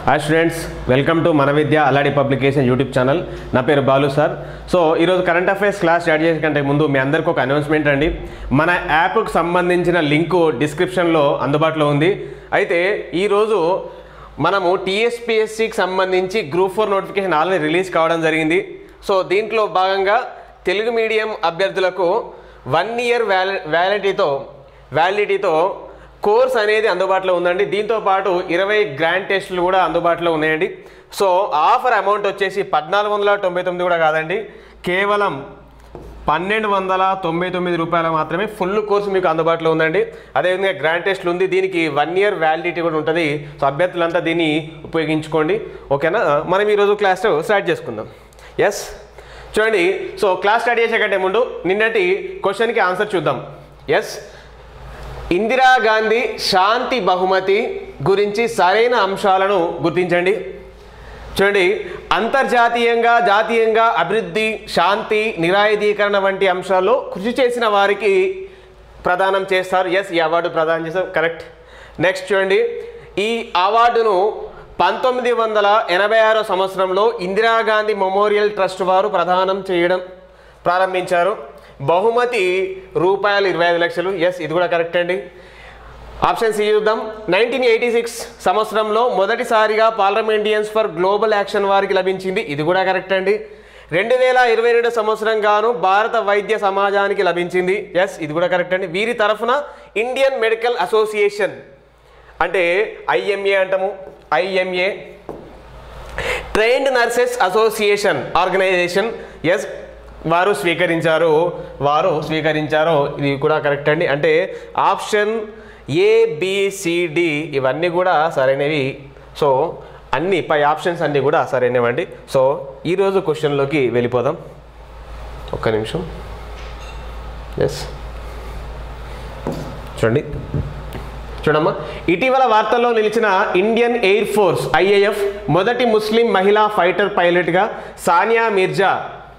Hi students welcome to మన Vidya Alladi publication YouTube channel నా పేరు బాలు సార్ సో ఈరోజు కరెంట్ అఫైర్స్ క్లాస్ స్టార్ట్ చేసే కంటే ముందు మీ అందరికీ ఒక అనౌన్స్మెంట్ అండి మన యాప్కు సంబంధించిన లింకు డిస్క్రిప్షన్లో అందుబాటులో ఉంది అయితే ఈరోజు మనము టీఎస్పిఎస్సికి సంబంధించి group four notification already release కావడం జరిగింది సో దీంట్లో భాగంగా తెలుగు మీడియం అభ్యర్థులకు వన్ ఇయర్ వ్యాలి వ్యాలిడిటీతో వ్యాలిడిటీతో కోర్స్ అనేది అందుబాటులో ఉందండి దీంతో పాటు ఇరవై గ్రాండ్ టెస్టులు కూడా అందుబాటులో ఉన్నాయండి సో ఆఫర్ అమౌంట్ వచ్చేసి పద్నాలుగు వందల తొంభై తొమ్మిది కూడా కాదండి కేవలం పన్నెండు వందల తొంభై తొమ్మిది రూపాయలు మాత్రమే ఫుల్ కోర్సు మీకు అందుబాటులో ఉందండి అదేవిధంగా గ్రాండ్ టెస్ట్లు ఉంది దీనికి వన్ ఇయర్ వ్యాలిడిటీ కూడా ఉంటుంది సో అభ్యర్థులంతా దీన్ని ఉపయోగించుకోండి ఓకేనా మనం ఈరోజు క్లాస్ స్టార్ట్ చేసుకుందాం ఎస్ చూడండి సో క్లాస్ స్టార్ట్ చేసే కంటే ముందు నిన్నటి క్వశ్చన్కి ఆన్సర్ చూద్దాం ఎస్ ఇందిరాగాంధీ శాంతి బహుమతి గురించి సరైన అంశాలను గుర్తించండి చూడండి అంతర్జాతీయంగా జాతీయంగా అభివృద్ధి శాంతి నిరాయుధీకరణ వంటి అంశాల్లో కృషి చేసిన వారికి ప్రదానం చేస్తారు ఎస్ ఈ అవార్డు ప్రదానం చేస్తారు కరెక్ట్ నెక్స్ట్ చూడండి ఈ అవార్డును పంతొమ్మిది వందల ఎనభై ఆరో సంవత్సరంలో ఇందిరాగాంధీ మెమోరియల్ ట్రస్ట్ వారు ప్రదానం చేయడం ప్రారంభించారు బహుమతి రూపాయలు ఇరవై ఐదు లక్షలు ఎస్ ఇది కూడా కరెక్ట్ అండి ఆప్షన్ సి చూద్దాం నైన్టీన్ ఎయిటీ సిక్స్ సంవత్సరంలో మొదటిసారిగా పార్లమెంటియన్స్ ఫర్ గ్లోబల్ యాక్షన్ వారికి లభించింది ఇది కూడా కరెక్ట్ అండి రెండు వేల ఇరవై రెండు సంవత్సరం గాను భారత వైద్య సమాజానికి లభించింది ఎస్ ఇది కూడా కరెక్ట్ అండి వీరి తరఫున ఇండియన్ మెడికల్ అసోసియేషన్ అంటే ఐఎంఏ అంటాము IMA trained nurses association organizations వారు స్వీకరించారు వారు స్వీకరించారు ఇది కూడా కరెక్ట్ అండి అంటే ఆప్షన్ ఏబిసిడి ఇవన్నీ కూడా సరైనవి సో అన్ని పై ఆప్షన్స్ అన్నీ కూడా సరైనవండి సో ఈరోజు క్వశ్చన్లోకి వెళ్ళిపోదాం ఒక్క నిమిషం ఎస్ చూడండి చూడమ్మా ఇటీవల వార్తల్లో నిలిచిన ఇండియన్ ఎయిర్ ఫోర్స్ ఐఏఎఫ్ మొదటి ముస్లిం మహిళా ఫైటర్ పైలట్గా సానియా మిర్జా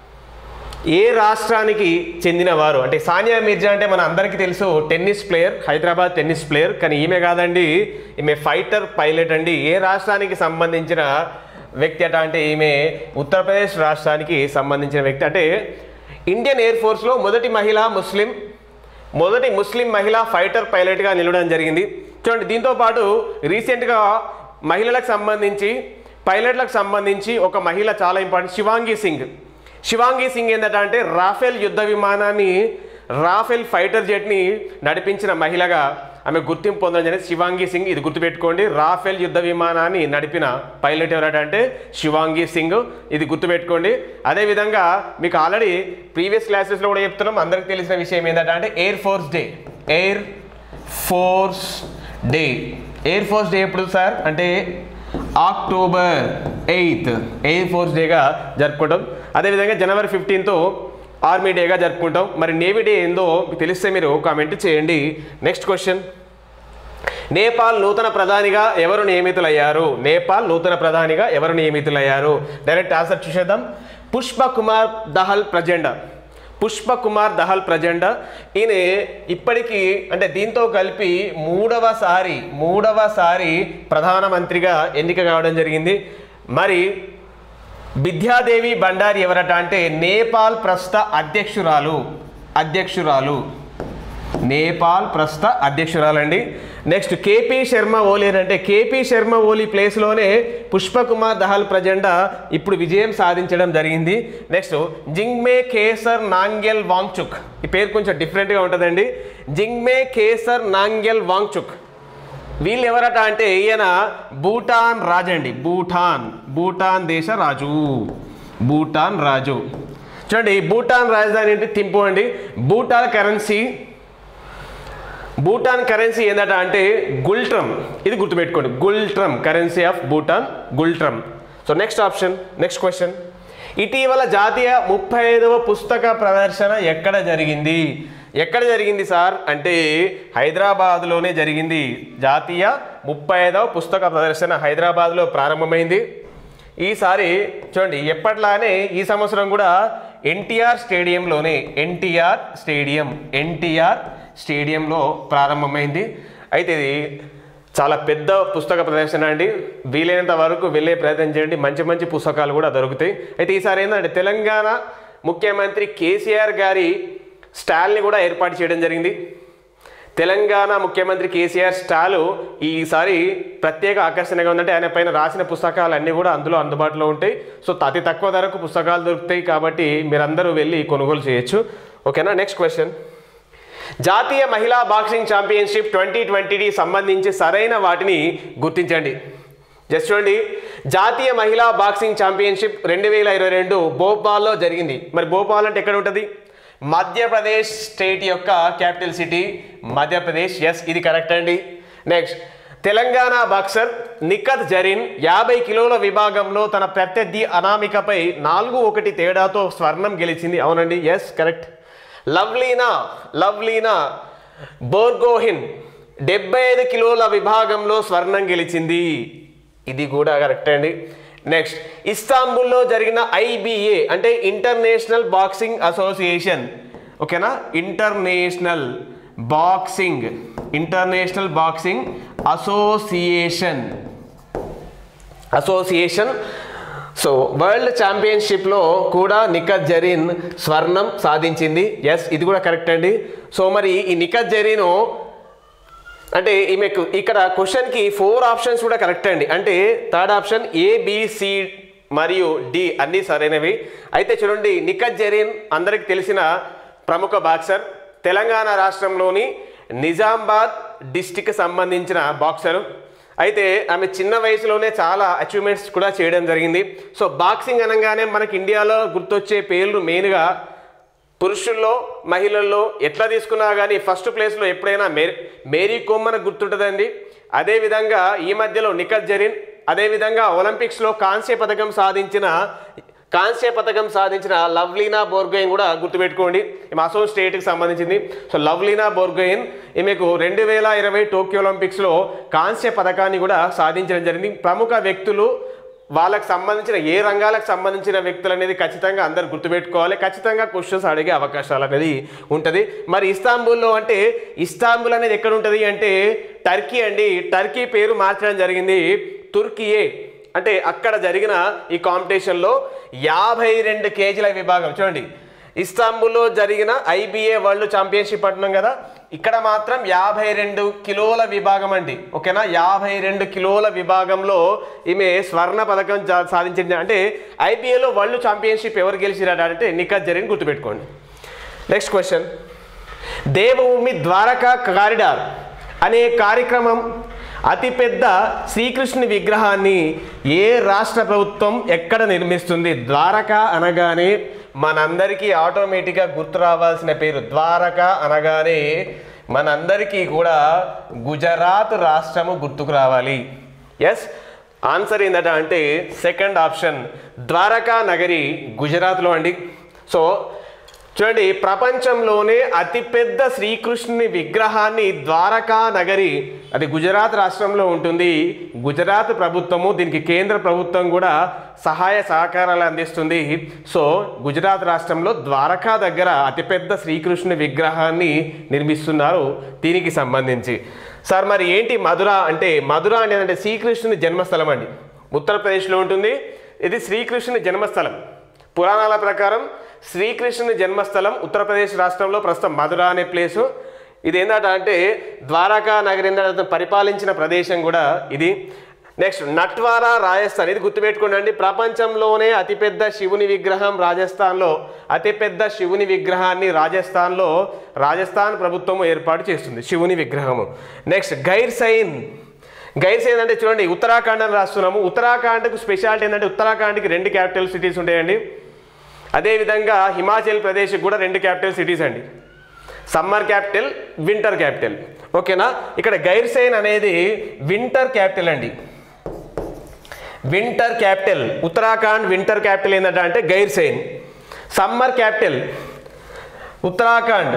ఏ రాష్ట్రానికి చెందినవారు అంటే సానియా మిర్జా అంటే మన అందరికీ తెలుసు tennis player Hyderabad tennis player కానీ ఈమె కాదండి ఈమె ఫైటర్ పైలట్ అండి ఏ రాష్ట్రానికి సంబంధించిన వ్యక్తి అట అంటే ఈమె ఉత్తరప్రదేశ్ రాష్ట్రానికి సంబంధించిన వ్యక్తి అంటే ఇండియన్ ఎయిర్ ఫోర్స్లో మొదటి మహిళ ముస్లిం మొదటి ముస్లిం మహిళ ఫైటర్ పైలట్గా నిలవడం జరిగింది చూడండి దీంతో పాటు రీసెంట్గా మహిళలకు సంబంధించి పైలట్లకు సంబంధించి ఒక మహిళ చాలా ఇంపార్టెంట్ శివాంగి సింగ్ శివాంగి సింగ్ ఏంటంటే అంటే రాఫెల్ యుద్ధ విమానాన్ని రాఫెల్ ఫైటర్ జెట్ని నడిపించిన మహిళగా ఆమె గుర్తింపు పొందడం జరిగింది శివాంగి సింగ్ ఇది గుర్తుపెట్టుకోండి రాఫెల్ యుద్ధ విమానాన్ని నడిపిన పైలట్ ఎవరంటే శివాంగి సింగ్ ఇది గుర్తుపెట్టుకోండి అదేవిధంగా మీకు ఆల్రెడీ ప్రీవియస్ క్లాసెస్లో కూడా చెప్తున్నాం అందరికీ తెలిసిన విషయం ఏంటంటే అంటే air force day air force day air force day ఎప్పుడు సార్ అంటే అక్టోబర్ ఎయిత్ ఎయిర్ ఫోర్స్ డేగా జరుపుకుంటాం అదేవిధంగా జనవరి ఫిఫ్టీన్త్ ఆర్మీ డేగా జరుపుకుంటాం మరి నేవీ డే ఏందో మీకు తెలిస్తే మీరు కామెంట్ చేయండి నెక్స్ట్ క్వశ్చన్ నేపాల్ నూతన ప్రధానిగా ఎవరు నియమితులయ్యారు నేపాల్ నూతన ప్రధానిగా ఎవరు నియమితులయ్యారు డైరెక్ట్ ఆన్సర్ చూసేద్దాం పుష్ప కుమార్ దహల్ ప్రజెండ పుష్ప కుమార్ దహల్ ప్రజెండ ఈయన ఇప్పటికీ అంటే దీంతో కలిపి మూడవసారి మూడవసారి ప్రధానమంత్రిగా ఎన్నిక కావడం జరిగింది మరి విద్యాదేవి బండారి ఎవరట అంటే నేపాల్ ప్రస్తుత అధ్యక్షురాలు అధ్యక్షురాలు నేపాల్ ప్రస్తుత అధ్యక్షురాలండి నెక్స్ట్ కేపీ శర్మ ఓలీ అంటే కేపీ శర్మ ఓలీ ప్లేస్లోనే పుష్పకుమార్ దహల్ ప్రజెండా ఇప్పుడు విజయం సాధించడం జరిగింది నెక్స్ట్ జింగ్మే కేసర్ నాంగెల్ వాంగ్చుక్ ఈ పేరు కొంచెం డిఫరెంట్గా ఉంటుందండి జింగ్మే కేసర్ నాంగెల్ వాంగ్చుక్ వీళ్ళు ఎవరట అంటే ఈయన భూటాన్ రాజు అండి భూటాన్ భూటాన్ దేశ రాజు భూటాన్ రాజు చూడండి భూటాన్ రాజధాని ఏంటి తింపు అండి భూటాన్ కరెన్సీ భూటాన్ కరెన్సీ ఏందట అంటే గుల్ట్రమ్ ఇది గుర్తుపెట్టుకోండి ngultrum currency of Bhutan ngultrum so next option next question ఇటీవల జాతీయ ముప్పై ఐదవ పుస్తక ప్రదర్శన ఎక్కడ జరిగింది ఎక్కడ జరిగింది సార్ అంటే హైదరాబాద్లోనే జరిగింది జాతీయ ముప్పై ఐదవ పుస్తక ప్రదర్శన హైదరాబాద్లో ప్రారంభమైంది ఈసారి చూడండి ఎప్పట్లానే ఈ సంవత్సరం కూడా ఎన్టీఆర్ స్టేడియంలోనే ఎన్టీఆర్ స్టేడియం ఎన్టీఆర్ స్టేడియంలో ప్రారంభమైంది అయితే ఇది చాలా పెద్ద పుస్తక ప్రదర్శన అండి వీలైనంత వరకు వెళ్ళే ప్రయత్నం చేయండి మంచి మంచి పుస్తకాలు కూడా దొరుకుతాయి అయితే ఈసారి ఏంటంటే తెలంగాణ ముఖ్యమంత్రి కేసీఆర్ గారి స్టాల్ని కూడా ఏర్పాటు చేయడం జరిగింది తెలంగాణ ముఖ్యమంత్రి కేసీఆర్ స్టాలు ఈసారి ప్రత్యేక ఆకర్షణగా ఉందంటే ఆయన పైన రాసిన పుస్తకాలు అన్నీ కూడా అందులో అందుబాటులో ఉంటాయి సో అతి తక్కువ ధరకు పుస్తకాలు దొరుకుతాయి కాబట్టి మీరందరూ వెళ్ళి కొనుగోలు చేయొచ్చు ఓకేనా నెక్స్ట్ క్వశ్చన్ జాతీయ మహిళా బాక్సింగ్ ఛాంపియన్షిప్ ట్వంటీ ట్వంటీకి సంబంధించి సరైన వాటిని గుర్తించండి జస్ట్ చూడండి జాతీయ మహిళా బాక్సింగ్ ఛాంపియన్షిప్ రెండు వేల ఇరవై రెండు భోపాల్లో జరిగింది మరి భోపాల్ అంటే ఎక్కడ ఉంటుంది మధ్యప్రదేశ్ స్టేట్ యొక్క క్యాపిటల్ సిటీ మధ్యప్రదేశ్ ఎస్ ఇది కరెక్ట్ అండి నెక్స్ట్ తెలంగాణ బాక్సర్ నిఖత్ జరీన్ యాభై కిలోల విభాగంలో తన ప్రత్యర్థి అనామికపై నాలుగు ఒకటి తేడాతో స్వర్ణం గెలిచింది అవునండి ఎస్ కరెక్ట్ లవ్లీనా లవ్లీనా బోర్గోహిన్ డెబ్బై ఐదు కిలోల విభాగంలో స్వర్ణం గెలిచింది ఇది కూడా కరెక్ట్ అండి నెక్స్ట్ ఇస్తాంబుల్లో జరిగిన ఐబిఏ అంటే ఇంటర్నేషనల్ బాక్సింగ్ అసోసియేషన్ ఓకేనా international boxing international boxing association association so world ఛాంపియన్షిప్లో కూడా నిఖత్ జరీన్ స్వర్ణం సాధించింది ఎస్ ఇది కూడా కరెక్ట్ అండి సో మరి ఈ నిఖత్ జరీను అంటే ఈమెకు ఇక్కడ క్వశ్చన్కి ఫోర్ ఆప్షన్స్ కూడా కరెక్ట్ అండి అంటే థర్డ్ ఆప్షన్ ఏబిసి మరియు డి అన్నీ సరైనవి అయితే చూడండి నిఖత్ జరీన్ అందరికి తెలిసిన ప్రముఖ బాక్సర్ తెలంగాణ రాష్ట్రంలోని నిజామాబాద్ డిస్టిక్ సంబంధించిన బాక్సరు అయితే ఆమె చిన్న వయసులోనే చాలా అచీవ్మెంట్స్ కూడా చేయడం జరిగింది సో బాక్సింగ్ అనగానే మనకి ఇండియాలో గుర్తొచ్చే పేర్లు మెయిన్గా పురుషుల్లో మహిళల్లో ఎట్లా తీసుకున్నా కానీ ఫస్ట్ ప్లేస్లో ఎప్పుడైనా మే మేరీ కోమ్ మనకు గుర్తుంటుందండి అదేవిధంగా ఈ మధ్యలో నిఖత్ జరీన్ అదేవిధంగా ఒలింపిక్స్లో కాంస్య పథకం సాధించిన కాంస్య పథకం సాధించిన లవ్లీనా బోర్గోయిన్ కూడా గుర్తుపెట్టుకోండి ఈమె అసోం స్టేట్కి సంబంధించింది సో లవ్లీనా బోర్గోయిన్ ఈమెకు రెండు వేల ఇరవై టోక్యో ఒలింపిక్స్లో కాంస్య పథకాన్ని కూడా సాధించడం జరిగింది ప్రముఖ వ్యక్తులు వాళ్ళకి సంబంధించిన ఏ రంగాలకు సంబంధించిన వ్యక్తులు అనేది ఖచ్చితంగా అందరు గుర్తుపెట్టుకోవాలి ఖచ్చితంగా క్వశ్చన్స్ అడిగే అవకాశాలు అనేది ఉంటుంది మరి ఇస్తాంబుల్లో అంటే ఇస్తాంబుల్ అనేది ఎక్కడ ఉంటుంది అంటే టర్కీ అండి టర్కీ పేరు మార్చడం జరిగింది తుర్కియే అంటే అక్కడ జరిగిన ఈ కాంపిటీషన్లో యాభై రెండు కేజీల విభాగం చూడండి ఇస్తాంబుల్లో జరిగిన ఐబీఏ వరల్డ్ ఛాంపియన్షిప్ అంటున్నాం కదా ఇక్కడ మాత్రం యాభై రెండు కిలోల విభాగం అండి ఓకేనా యాభై రెండు కిలోల విభాగంలో ఈమె స్వర్ణ పథకం జా- సాధించింది అంటే ఐబీఏలో వరల్డ్ ఛాంపియన్షిప్ ఎవరు గెలిచిరాడు అంటే నిఖత్ జరీన్ గుర్తుపెట్టుకోండి next question Devbhoomi Dwarka corridor అనే కార్యక్రమం అతిపెద్ద శ్రీకృష్ణుని విగ్రహాన్ని ఏ రాష్ట్ర ప్రభుత్వం ఎక్కడ నిర్మిస్తుంది ద్వారకా అనగానే మనందరికీ ఆటోమేటిక్గా గుర్తు రావాల్సిన పేరు ద్వారకా అనగానే మనందరికీ కూడా గుజరాత్ రాష్ట్రము గుర్తుకు రావాలి ఎస్ ఆన్సర్ ఏంటంటే అంటే సెకండ్ ఆప్షన్ ద్వారకా నగరి గుజరాత్లో అండి సో చూడండి ప్రపంచంలోనే అతిపెద్ద శ్రీకృష్ణుని విగ్రహాన్ని ద్వారకా నగరి అది గుజరాత్ రాష్ట్రంలో ఉంటుంది గుజరాత్ ప్రభుత్వము దీనికి కేంద్ర ప్రభుత్వం కూడా సహాయ సహకారాలు అందిస్తుంది సో గుజరాత్ రాష్ట్రంలో ద్వారకా దగ్గర అతిపెద్ద శ్రీకృష్ణుని విగ్రహాన్ని నిర్మిస్తున్నారు దీనికి సంబంధించి సార్ మరి ఏంటి మధుర అంటే మధుర అనేది అంటే శ్రీకృష్ణుని జన్మస్థలం అండి ఉత్తరప్రదేశ్లో ఉంటుంది ఇది శ్రీకృష్ణుని జన్మస్థలం పురాణాల ప్రకారం శ్రీకృష్ణుని జన్మస్థలం ఉత్తరప్రదేశ్ రాష్ట్రంలో ప్రస్తుతం మధుర అనే ప్లేసు ఇది ఏంటంటే అంటే ద్వారకా నగరి ఏంటంటే పరిపాలించిన ప్రదేశం కూడా ఇది నెక్స్ట్ నట్వారా రాజస్థాన్ ఇది గుర్తుపెట్టుకోండి ప్రపంచంలోనే అతిపెద్ద శివుని విగ్రహం రాజస్థాన్లో అతిపెద్ద శివుని విగ్రహాన్ని రాజస్థాన్లో రాజస్థాన్ ప్రభుత్వం ఏర్పాటు చేస్తుంది శివుని విగ్రహము నెక్స్ట్ గైర్ సైన్ గైర్ సైన్ అంటే చూడండి ఉత్తరాఖండ్ అని రాస్తున్నాము ఉత్తరాఖండ్కు స్పెషాలిటీ ఏంటంటే ఉత్తరాఖండ్కి రెండు క్యాపిటల్ సిటీస్ ఉంటాయండి అదేవిధంగా హిమాచల్ ప్రదేశ్కి కూడా రెండు క్యాపిటల్ సిటీస్ అండి సమ్మర్ క్యాపిటల్ వింటర్ క్యాపిటల్ ఓకేనా ఇక్కడ గైర్సైన్ అనేది వింటర్ క్యాపిటల్ అండి winter capital Uttarakhand winter capital ఏంటంటే అంటే Gairsain summer capital Uttarakhand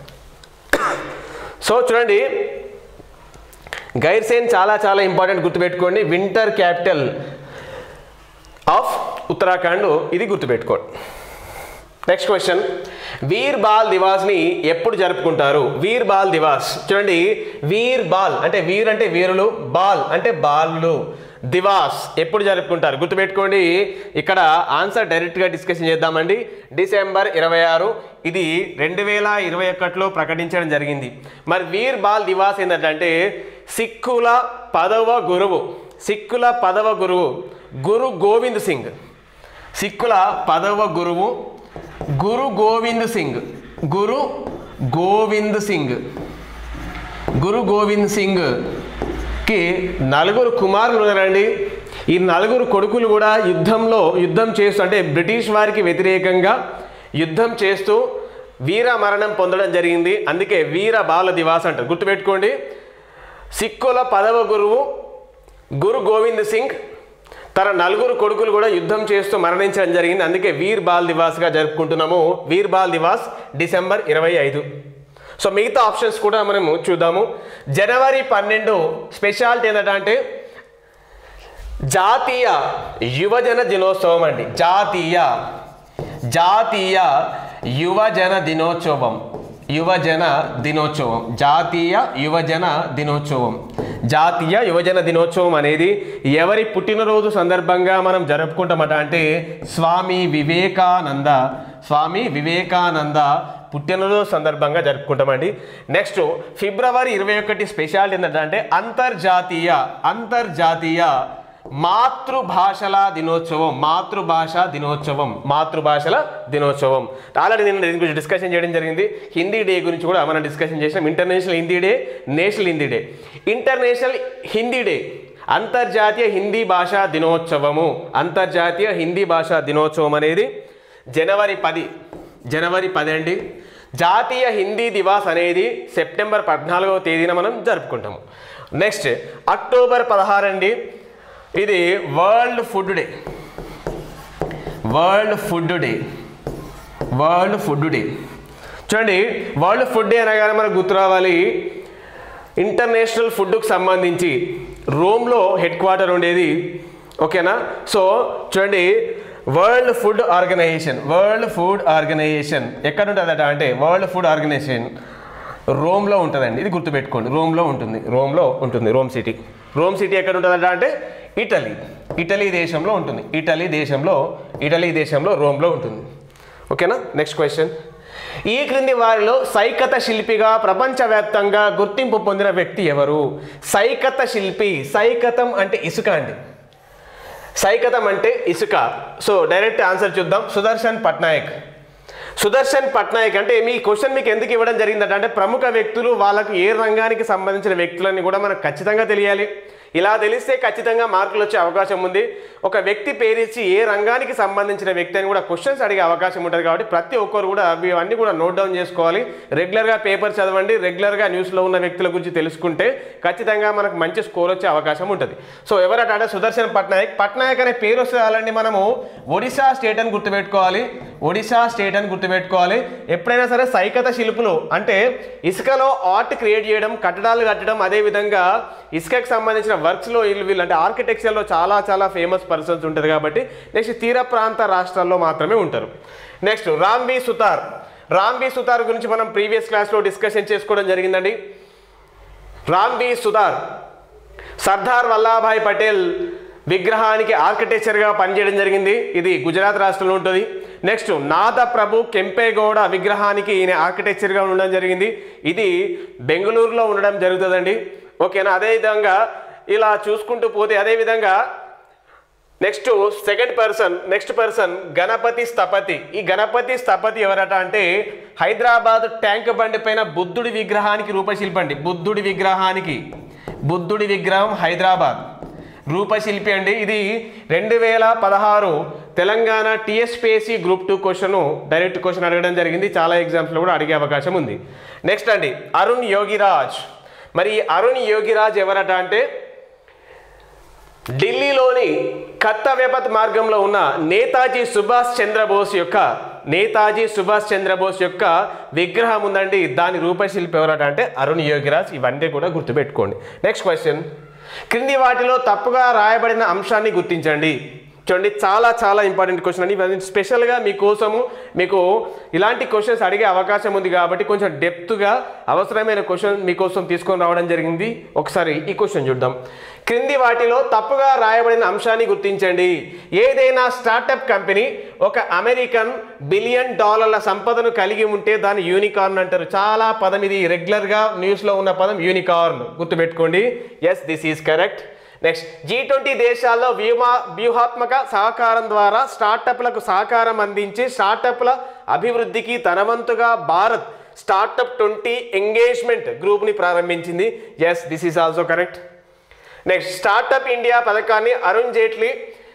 so చూడండి గైర్సైన్ చాలా చాలా ఇంపార్టెంట్ గుర్తుపెట్టుకోండి వింటర్ క్యాపిటల్ ఆఫ్ ఉత్తరాఖండ్ ఇది గుర్తుపెట్టుకోండి నెక్స్ట్ క్వశ్చన్ వీర్ బాల్ దివాస్ ని ఎప్పుడు జరుపుకుంటారు వీర్ బాల్ దివాస్ చూడండి వీర్ బాల్ అంటే వీర్ అంటే వీరులు బాల్ అంటే బాలు దివాస్ ఎప్పుడు జరుపుకుంటారు గుర్తుపెట్టుకోండి ఇక్కడ ఆన్సర్ డైరెక్ట్గా డిస్కషన్ చేద్దామండి డిసెంబర్ ఇరవై ఆరు ఇది రెండు వేల ఇరవై ఒకటిలో ప్రకటించడం జరిగింది మరి వీర్ బాల్ దివాస్ ఏంటంటే సిక్కుల పదవ గురువు సిక్కుల పదవ గురువు గురు గోవింద్ సింగ్ సిక్కుల పదవ గురువు గురు గోవింద్ సింగ్ గురు గోవింద్ సింగ్ గురు గోవింద్ సింగ్ కి నలుగురు కుమారులు ఉన్నారండి ఈ నలుగురు కొడుకులు కూడా యుద్ధంలో యుద్ధం చేస్తూ అంటే బ్రిటిష్ వారికి వ్యతిరేకంగా యుద్ధం చేస్తూ వీర మరణం పొందడం జరిగింది అందుకే వీర బాల దివాస్ అంటారు గుర్తుపెట్టుకోండి సిక్కుల పదవ గురువు గురు గోవింద్ సింగ్ తన నలుగురు కొడుకులు కూడా యుద్ధం చేస్తూ మరణించడం జరిగింది అందుకే వీర్ బాల్ దివాస్గా జరుపుకుంటున్నాము వీర్ బాల్ దివాస్ డిసెంబర్ ఇరవై ఐదు సో మిగతా ఆప్షన్స్ కూడా మనము చూద్దాము జనవరి పన్నెండు స్పెషాలిటీ ఏంటంటే జాతీయ యువజన దినోత్సవం అండి జాతీయ జాతీయ యువజన దినోత్సవం యువజన దినోత్సవం జాతీయ యువజన దినోత్సవం జాతీయ యువజన దినోత్సవం అనేది ఎవరి పుట్టినరోజు సందర్భంగా మనం జరుపుకుంటామట అంటే స్వామి వివేకానంద స్వామి వివేకానంద పుట్టినరోజు సందర్భంగా జరుపుకుంటామండి నెక్స్ట్ ఫిబ్రవరి ఇరవై ఒకటి స్పెషాలిటీ ఏంటంటే అంతర్జాతీయ అంతర్జాతీయ మాతృభాషల దినోత్సవం మాతృభాష దినోత్సవం మాతృభాషల దినోత్సవం ఆల్రెడీ నేను దీని గురించి డిస్కషన్ చేయడం జరిగింది హిందీ డే గురించి కూడా మనం డిస్కషన్ చేసాం international Hindi day national Hindi day international Hindi day అంతర్జాతీయ హిందీ భాషా దినోత్సవము అంతర్జాతీయ హిందీ భాషా దినోత్సవం అనేది జనవరి పది జనవరి పది అండి జాతీయ హిందీ దివాస్ అనేది సెప్టెంబర్ పద్నాలుగవ తేదీన మనం జరుపుకుంటాము నెక్స్ట్ అక్టోబర్ పదహారు అండి ఇది world food day world food day world food day చూడండి వరల్డ్ ఫుడ్ డే అనగానే మనకు గుర్తు రావాలి ఇంటర్నేషనల్ ఫుడ్కు సంబంధించి రోమ్లో హెడ్ క్వార్టర్ ఉండేది ఓకేనా సో చూడండి world food organization world food organization ఎక్కడ ఉంటుందట అంటే వరల్డ్ ఫుడ్ ఆర్గనైజేషన్ రోమ్లో ఉంటుందండి ఇది గుర్తుపెట్టుకోండి రోమ్లో ఉంటుంది రోమ్లో ఉంటుంది రోమ్ సిటీ రోమ్ సిటీ ఎక్కడ ఉంటుందట అంటే ఇటలీ ఇటలీ దేశంలో ఉంటుంది ఇటలీ దేశంలో ఇటలీ దేశంలో రోమ్లో ఉంటుంది ఓకేనా నెక్స్ట్ క్వశ్చన్ ఈ క్రింది వారిలో సైకత శిల్పిగా ప్రపంచవ్యాప్తంగా గుర్తింపు పొందిన వ్యక్తి ఎవరు సైకత శిల్పి సైకతం అంటే ఇసుక అండి సైకతం అంటే ఇసుక సో డైరెక్ట్ ఆన్సర్ చూద్దాం సుదర్శన్ పట్నాయక్ సుదర్శన్ పట్నాయక్ అంటే మీ క్వశ్చన్ మీకు ఎందుకు ఇవ్వడం జరిగిందంటే అంటే ప్రముఖ వ్యక్తులు వాళ్ళకు ఏ రంగానికి సంబంధించిన వ్యక్తులని కూడా మనకు ఖచ్చితంగా తెలియాలి ఇలా తెలిస్తే ఖచ్చితంగా మార్కులు వచ్చే అవకాశం ఉంది ఒక వ్యక్తి పేరిచ్చి ఏ రంగానికి సంబంధించిన వ్యక్తి అని కూడా క్వశ్చన్స్ అడిగే అవకాశం ఉంటుంది కాబట్టి ప్రతి ఒక్కరు కూడా ఇవన్నీ కూడా నోట్ డౌన్ చేసుకోవాలి రెగ్యులర్గా పేపర్ చదవండి రెగ్యులర్గా న్యూస్లో ఉన్న వ్యక్తుల గురించి తెలుసుకుంటే ఖచ్చితంగా మనకు మంచి స్కోర్ వచ్చే అవకాశం ఉంటుంది సో ఎవరట అంటే సుదర్శన్ పట్నాయక్ పట్నాయక్ అనే పేరు వస్తే చాలండి మనము ఒడిశా స్టేట్ అని గుర్తుపెట్టుకోవాలి ఒడిశా స్టేట్ అని గుర్తుపెట్టుకోవాలి ఎప్పుడైనా సరే సైకత శిల్పులు అంటే ఇసుకలో ఆర్ట్ క్రియేట్ చేయడం కట్టడాలు కట్టడం అదేవిధంగా ఇసుకకి సంబంధించిన వర్క్స్లో వీళ్ళు వీళ్ళు అంటే ఆర్కిటెక్చర్లో చాలా చాలా ఫేమస్ పర్సన్స్ ఉంటారు కాబట్టి నెక్స్ట్ తీర ప్రాంత రాష్ట్రాల్లో మాత్రమే ఉంటారు నెక్స్ట్ రామ్బీ సుతార్ రామ్బీ సుతార్ గురించి మనం ప్రీవియస్ క్లాస్లో డిస్కషన్ చేసుకోవడం జరిగిందండి రామ్బీ సుతార్ సర్దార్ వల్లభాయ్ పటేల్ విగ్రహానికి ఆర్కిటెక్చర్గా పనిచేయడం జరిగింది ఇది గుజరాత్ రాష్ట్రంలో ఉంటుంది నెక్స్ట్ నాద ప్రభు కెంపేగౌడ విగ్రహానికి ఈయన ఆర్కిటెక్చర్గా ఉండడం జరిగింది ఇది బెంగళూరులో ఉండడం జరుగుతుందండి ఓకేనా అదేవిధంగా ఇలా చూసుకుంటూ పోతే అదేవిధంగా next second person next person Ganapathi Sthapati ఈ గణపతి స్థపతి ఎవరట అంటే హైదరాబాద్ ట్యాంక్ బండి పైన బుద్ధుడి విగ్రహానికి రూపశిల్పి అండి బుద్ధుడి విగ్రహానికి బుద్ధుడి విగ్రహం హైదరాబాద్ రూపశిల్పి అండి ఇది రెండు వేల పదహారు Telangana TSPSC group two question direct question అడగడం జరిగింది చాలా ఎగ్జామ్స్లో కూడా అడిగే అవకాశం ఉంది నెక్స్ట్ అండి అరుణ్ యోగిరాజ్ మరి ఈ అరుణ్ యోగిరాజ్ ఎవరట అంటే ఢిల్లీలోని కర్తవ్యపథ్ మార్గంలో ఉన్న నేతాజీ సుభాష్ చంద్రబోస్ యొక్క నేతాజీ సుభాష్ చంద్రబోస్ యొక్క విగ్రహం ఉందండి దాని రూపశిల్పి ఎవరట అంటే అరుణ్ యోగిరాజ్ ఇవన్నీ కూడా గుర్తుపెట్టుకోండి నెక్స్ట్ క్వశ్చన్ క్రింది వాటిలో తప్పుగా రాయబడిన అంశాన్ని గుర్తించండి చూడండి చాలా చాలా ఇంపార్టెంట్ క్వశ్చన్ అండి ఇవన్నీ స్పెషల్గా మీకోసము మీకు ఇలాంటి క్వశ్చన్స్ అడిగే అవకాశం ఉంది కాబట్టి కొంచెం డెప్త్గా అవసరమైన క్వశ్చన్ మీకోసం తీసుకొని రావడం జరిగింది ఒకసారి ఈ క్వశ్చన్ చూద్దాం క్రింది వాటిలో తప్పుగా రాయబడిన అంశాన్ని గుర్తించండి ఏదైనా స్టార్టప్ కంపెనీ ఒక అమెరికన్ బిలియన్ డాలర్ల సంపదను కలిగి ఉంటే దాన్ని యూనికార్న్ అంటారు చాలా పదం ఇది రెగ్యులర్గా న్యూస్లో ఉన్న పదం యూనికార్న్ గుర్తుపెట్టుకోండి yes this is correct next G twenty దేశాల్లో వ్యూమా వ్యూహాత్మక సహకారం ద్వారా స్టార్టప్లకు సహకారం అందించి స్టార్టప్ల అభివృద్ధికి తనవంతుగా భారత్ స్టార్టప్ ట్వంటీ ఎంగేజ్మెంట్ గ్రూప్ని ప్రారంభించింది yes this is also correct next startup India పథకాన్ని అరుణ్ జైట్లీ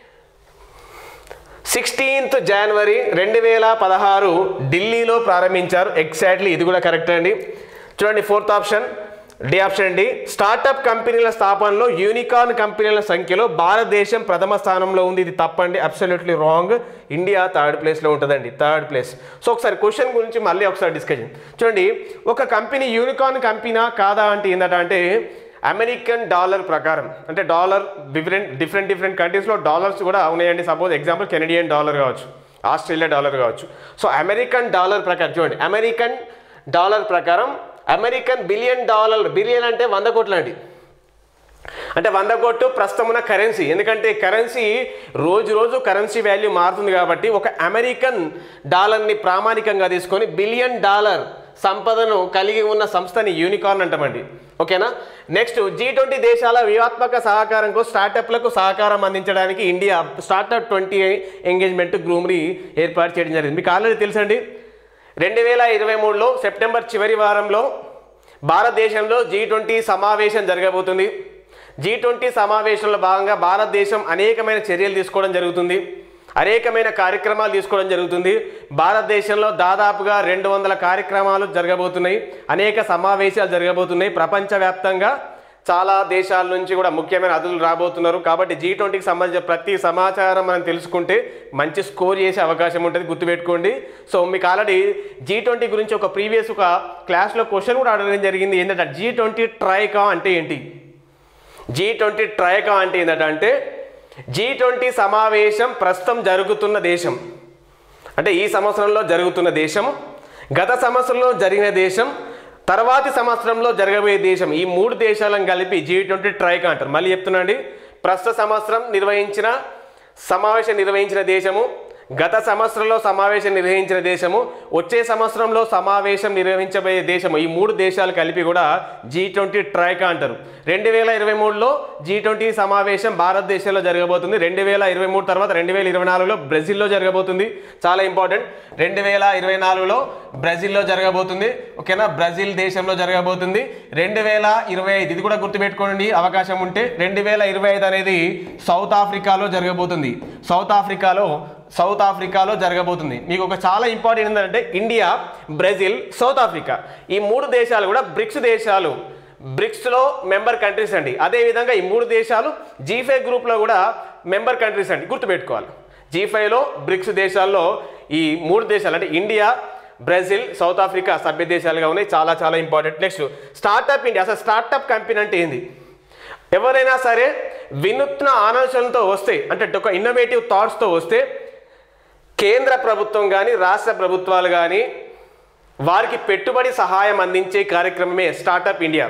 సిక్స్టీన్త్ జనవరి రెండు వేల పదహారు ఢిల్లీలో ప్రారంభించారు ఎగ్జాక్ట్లీ ఇది కూడా కరెక్ట్ అండి చూడండి fourth option D option D startup కంపెనీల స్థాపనలో యూనికార్న్ కంపెనీల సంఖ్యలో భారతదేశం ప్రథమ స్థానంలో ఉంది ఇది తప్పండి అబ్సల్యూట్లీ రాంగ్ ఇండియా థర్డ్ ప్లేస్లో ఉంటుందండి థర్డ్ ప్లేస్ సో ఒకసారి క్వశ్చన్ గురించి మళ్ళీ ఒకసారి డిస్కషన్ చూడండి ఒక కంపెనీ యూనికార్న్ కంపెనీ కాదా అంటే ఏంటంటే అంటే అమెరికన్ డాలర్ ప్రకారం అంటే డాలర్ డిఫరెంట్ డిఫరెంట్ డిఫరెంట్ కంట్రీస్లో డాలర్స్ కూడా ఉన్నాయండి సపోజ్ ఎగ్జాంపుల్ కెనడియన్ డాలర్ కావచ్చు ఆస్ట్రేలియా డాలర్ కావచ్చు సో అమెరికన్ డాలర్ ప్రకారం చూడండి అమెరికన్ డాలర్ ప్రకారం అమెరికన్ బిలియన్ డాలర్ బిలియన్ అంటే వంద కోట్లు అండి అంటే వంద కోట్లు ప్రస్తుతం ఉన్న కరెన్సీ ఎందుకంటే కరెన్సీ రోజు రోజు కరెన్సీ వాల్యూ మారుతుంది కాబట్టి ఒక అమెరికన్ డాలర్ని ప్రామాణికంగా తీసుకొని బిలియన్ డాలర్ సంపదను కలిగి ఉన్న సంస్థని యూనికార్న్ అంటామండి ఓకేనా నెక్స్ట్ జీ ట్వంటీ దేశాల వ్యూహాత్మక సహకారంకు స్టార్టప్లకు సహకారం అందించడానికి ఇండియా స్టార్టప్ ట్వంటీ ఎంగేజ్మెంట్ గ్రూమ్ని ఏర్పాటు చేయడం జరిగింది మీకు ఆల్రెడీ తెలుసండి రెండు వేల ఇరవై మూడులో సెప్టెంబర్ చివరి వారంలో భారతదేశంలో జీ ట్వంటీ సమావేశం జరగబోతుంది జీ ట్వంటీ సమావేశంలో భాగంగా భారతదేశం అనేకమైన చర్యలు తీసుకోవడం జరుగుతుంది అనేకమైన కార్యక్రమాలు తీసుకోవడం జరుగుతుంది భారతదేశంలో దాదాపుగా రెండు వందల కార్యక్రమాలు జరగబోతున్నాయి అనేక సమావేశాలు జరగబోతున్నాయి ప్రపంచవ్యాప్తంగా చాలా దేశాల నుంచి కూడా ముఖ్యమైన అతిథులు రాబోతున్నారు కాబట్టి జీ ట్వంటీకి సంబంధించిన ప్రతి సమాచారం మనం తెలుసుకుంటే మంచి స్కోర్ చేసే అవకాశం ఉంటుంది గుర్తుపెట్టుకోండి సో మీకు ఆల్రెడీ జీ ట్వంటీ గురించి ఒక ప్రీవియస్ ఒక క్లాస్లో క్వశ్చన్ కూడా అడగడం జరిగింది ఏంటంటే జీ ట్వంటీ ట్రైకా అంటే ఏంటి జీ ట్వంటీ ట్రైకా అంటే ఏంటంటే జీ ట్వంటీ సమావేశం ప్రస్తుతం జరుగుతున్న దేశం అంటే ఈ సంవత్సరంలో జరుగుతున్న దేశం గత సంవత్సరంలో జరిగిన దేశం తర్వాతి సంవత్సరంలో జరగబోయే దేశం ఈ మూడు దేశాలను కలిపి జీ ట్వంటీ ట్రైకా అంటారు మళ్ళీ చెప్తున్నాండి ప్రస్తుత సంవత్సరం నిర్వహించిన సమావేశం నిర్వహించిన దేశము గత సంవత్సరంలో సమావేశం నిర్వహించిన దేశము వచ్చే సంవత్సరంలో సమావేశం నిర్వహించబోయే దేశము ఈ మూడు దేశాలు కలిపి కూడా జీ ట్వంటీ ట్రైకా అంటారు రెండు వేల ఇరవై మూడులో జీ ట్వంటీ సమావేశం భారతదేశంలో జరగబోతుంది రెండు వేల ఇరవై మూడు తర్వాత రెండు వేల ఇరవై నాలుగులో బ్రెజిల్లో జరగబోతుంది చాలా ఇంపార్టెంట్ రెండు వేల ఇరవై నాలుగులో బ్రెజిల్లో జరగబోతుంది ఓకేనా బ్రెజిల్ దేశంలో జరగబోతుంది రెండు వేల ఇరవై ఐదు ఇది కూడా గుర్తుపెట్టుకోండి అవకాశం ఉంటే రెండు వేల ఇరవై ఐదు అనేది సౌత్ ఆఫ్రికాలో జరగబోతుంది సౌత్ ఆఫ్రికాలో సౌత్ ఆఫ్రికాలో జరగబోతుంది మీకు ఒక చాలా ఇంపార్టెంట్ ఏంటంటే ఇండియా బ్రెజిల్ సౌత్ ఆఫ్రికా ఈ మూడు దేశాలు కూడా బ్రిక్స్ దేశాలు బ్రిక్స్లో మెంబర్ కంట్రీస్ అండి అదేవిధంగా ఈ మూడు దేశాలు జీ ఫైవ్ గ్రూప్లో కూడా మెంబర్ కంట్రీస్ అండి గుర్తుపెట్టుకోవాలి జీ ఫైవ్లో బ్రిక్స్ దేశాల్లో ఈ మూడు దేశాలు అంటే ఇండియా బ్రెజిల్ సౌత్ ఆఫ్రికా సభ్య దేశాలుగా ఉన్నాయి చాలా చాలా ఇంపార్టెంట్ నెక్స్ట్ స్టార్టప్ ఇండియా అసలు స్టార్టప్ కంపెనీ అంటే ఏంది ఎవరైనా సరే వినూత్న ఆలోచనలతో వస్తే అంటే ఒక ఇన్నోవేటివ్ థాట్స్తో వస్తే కేంద్ర ప్రభుత్వం కానీ రాష్ట్ర ప్రభుత్వాలు కానీ వారికి పెట్టుబడి సహాయం అందించే కార్యక్రమమే స్టార్టప్ ఇండియా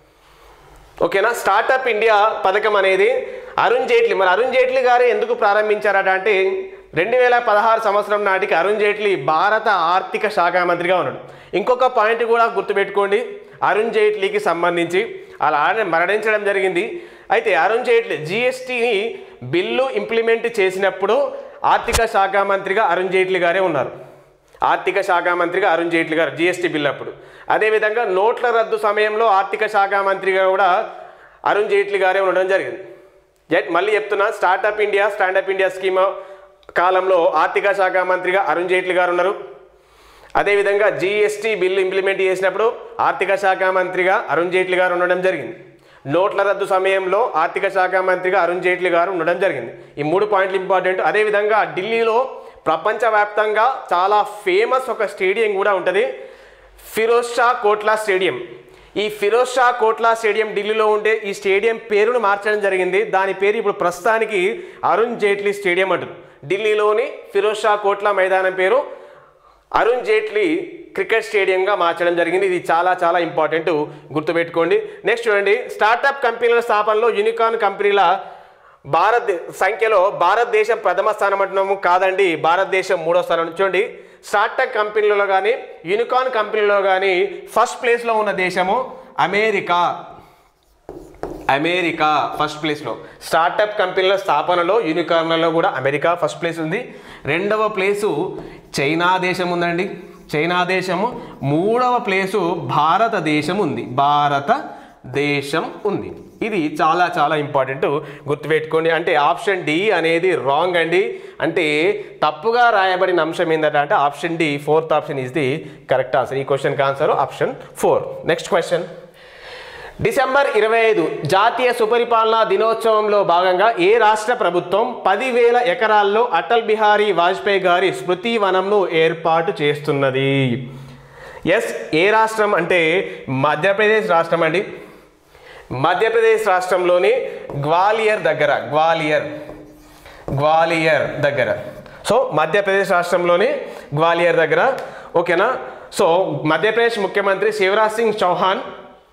ఓకేనా స్టార్టప్ ఇండియా పథకం అనేది అరుణ్ జైట్లీ మరి అరుణ్ జైట్లీ గారు ఎందుకు ప్రారంభించారట అంటే రెండు వేల పదహారు సంవత్సరం నాటికి అరుణ్ జైట్లీ భారత ఆర్థిక శాఖ మంత్రిగా ఉన్నాడు ఇంకొక పాయింట్ కూడా గుర్తుపెట్టుకోండి అరుణ్ జైట్లీకి సంబంధించి అలా ఆయన మరణించడం జరిగింది అయితే అరుణ్ జైట్లీ జిఎస్టీని బిల్లు ఇంప్లిమెంట్ చేసినప్పుడు ఆర్థిక శాఖ మంత్రిగా అరుణ్ జైట్లీ గారే ఉన్నారు ఆర్థిక శాఖ మంత్రిగా అరుణ్ జైట్లీ గారు జిఎస్టీ బిల్ అప్పుడు అదేవిధంగా నోట్ల రద్దు సమయంలో ఆర్థిక శాఖ మంత్రిగా కూడా అరుణ్ జైట్లీ గారే ఉండడం జరిగింది జట్ మళ్ళీ చెప్తున్నా startup India standup India scheme కాలంలో ఆర్థిక శాఖ మంత్రిగా అరుణ్ జైట్లీ గారు ఉన్నారు అదేవిధంగా జిఎస్టీ బిల్లు ఇంప్లిమెంట్ చేసినప్పుడు ఆర్థిక శాఖ మంత్రిగా అరుణ్ జైట్లీ గారు ఉండడం జరిగింది నోట్ల రద్దు సమయంలో ఆర్థిక శాఖ మంత్రిగా అరుణ్ జైట్లీ గారు ఉండడం జరిగింది ఈ మూడు పాయింట్లు ఇంపార్టెంట్ అదేవిధంగా ఢిల్లీలో ప్రపంచవ్యాప్తంగా చాలా ఫేమస్ ఒక స్టేడియం కూడా ఉంటుంది ఫిరోజ్ షా కోట్లా స్టేడియం ఈ ఫిరోజ్ షా కోట్లా స్టేడియం ఢిల్లీలో ఉండే ఈ స్టేడియం పేరును మార్చడం జరిగింది దాని పేరు ఇప్పుడు ప్రస్తుతానికి అరుణ్ జైట్లీ స్టేడియం అంటారు ఢిల్లీలోని ఫిరోజ్ షా కోట్లా మైదానం పేరు అరుణ్ జైట్లీ క్రికెట్ స్టేడియంగా మార్చడం జరిగింది ఇది చాలా చాలా ఇంపార్టెంట్ గుర్తుపెట్టుకోండి నెక్స్ట్ చూడండి స్టార్టప్ కంపెనీల స్థాపనలో యూనికార్న్ కంపెనీల భారత్ సంఖ్యలో భారతదేశం ప్రథమ స్థానం అంటున్నాము కాదండి భారతదేశం మూడో స్థానం చూడండి స్టార్టప్ కంపెనీలలో కానీ యూనికార్న్ కంపెనీలో కానీ ఫస్ట్ ప్లేస్లో ఉన్న దేశము అమెరికా అమెరికా ఫస్ట్ ప్లేస్లో స్టార్టప్ కంపెనీల స్థాపనలో యూనికార్న్లలో కూడా అమెరికా ఫస్ట్ ప్లేస్ ఉంది రెండవ ప్లేసు చైనా దేశం ఉందండి చైనా దేశము మూడవ ప్లేసు భారతదేశం ఉంది భారత దేశం ఉంది ఇది చాలా చాలా ఇంపార్టెంట్ గుర్తుపెట్టుకోండి అంటే ఆప్షన్ డి అనేది రాంగ్ అండి అంటే తప్పుగా రాయబడిన అంశం ఏంటంటే అంటే option D fourth option is the correct answer ఈ క్వశ్చన్కి answer option four next question December ఇరవై ఐదు జాతీయ సుపరిపాలనా దినోత్సవంలో భాగంగా ఏ రాష్ట్ర ప్రభుత్వం పదివేల ఎకరాల్లో అటల్ బిహారీ వాజ్పేయి గారి స్మృతి వనంను ఏర్పాటు చేస్తున్నది ఎస్ ఏ రాష్ట్రం అంటే మధ్యప్రదేశ్ రాష్ట్రం అండి మధ్యప్రదేశ్ రాష్ట్రంలోని గ్వాలియర్ దగ్గర గ్వాలియర్ గ్వాలియర్ దగ్గర సో మధ్యప్రదేశ్ రాష్ట్రంలోని గ్వాలియర్ దగ్గర ఓకేనా సో మధ్యప్రదేశ్ ముఖ్యమంత్రి శివరాజ్ సింగ్ చౌహాన్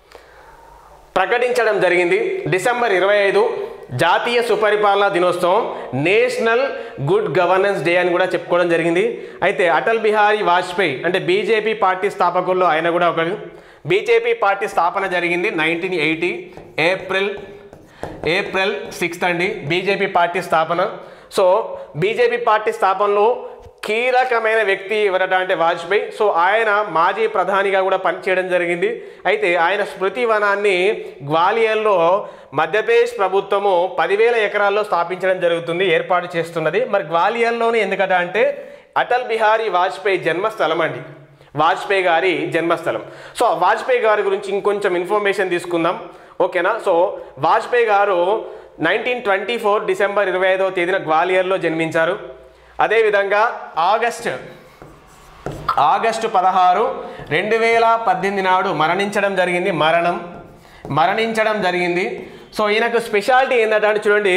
ప్రకటించడం జరిగింది డిసెంబర్ ఇరవై ఐదు జాతీయ సుపరిపాలనా దినోత్సవం నేషనల్ గుడ్ గవర్నెన్స్ డే అని కూడా చెప్పుకోవడం జరిగింది అయితే అటల్ బిహారీ వాజ్పేయి అంటే బీజేపీ పార్టీ స్థాపకుల్లో ఆయన కూడా ఒకడు బీజేపీ పార్టీ స్థాపన జరిగింది nineteen eighty April April sixth అండి బీజేపీ పార్టీ స్థాపన సో బీజేపీ పార్టీ స్థాపనలో కీలకమైన వ్యక్తి ఎవరట అంటే వాజ్పేయి సో ఆయన మాజీ ప్రధానిగా కూడా పనిచేయడం జరిగింది అయితే ఆయన స్మృతి వనాన్ని గ్వాలియర్లో మధ్యప్రదేశ్ ప్రభుత్వము పదివేల ఎకరాల్లో స్థాపించడం జరుగుతుంది ఏర్పాటు చేస్తున్నది మరి గ్వాలియర్లోనే ఎందుకట అంటే అటల్ బిహారీ వాజ్పేయి జన్మస్థలం అండి వాజ్పేయి గారి జన్మస్థలం సో వాజ్పేయి గారి గురించి ఇంకొంచెం ఇన్ఫర్మేషన్ తీసుకుందాం ఓకేనా సో వాజ్పేయి గారు నైన్టీన్ ట్వంటీ ఫోర్ డిసెంబర్ ఇరవై ఐదవ తేదీన గ్వాలియర్లో జన్మించారు అదేవిధంగా ఆగస్ట్ ఆగస్టు పదహారు రెండు వేల పద్దెనిమిది నాడు మరణించడం జరిగింది మరణం మరణించడం జరిగింది సో ఈయనకు స్పెషాలిటీ ఏంటంటే చూడండి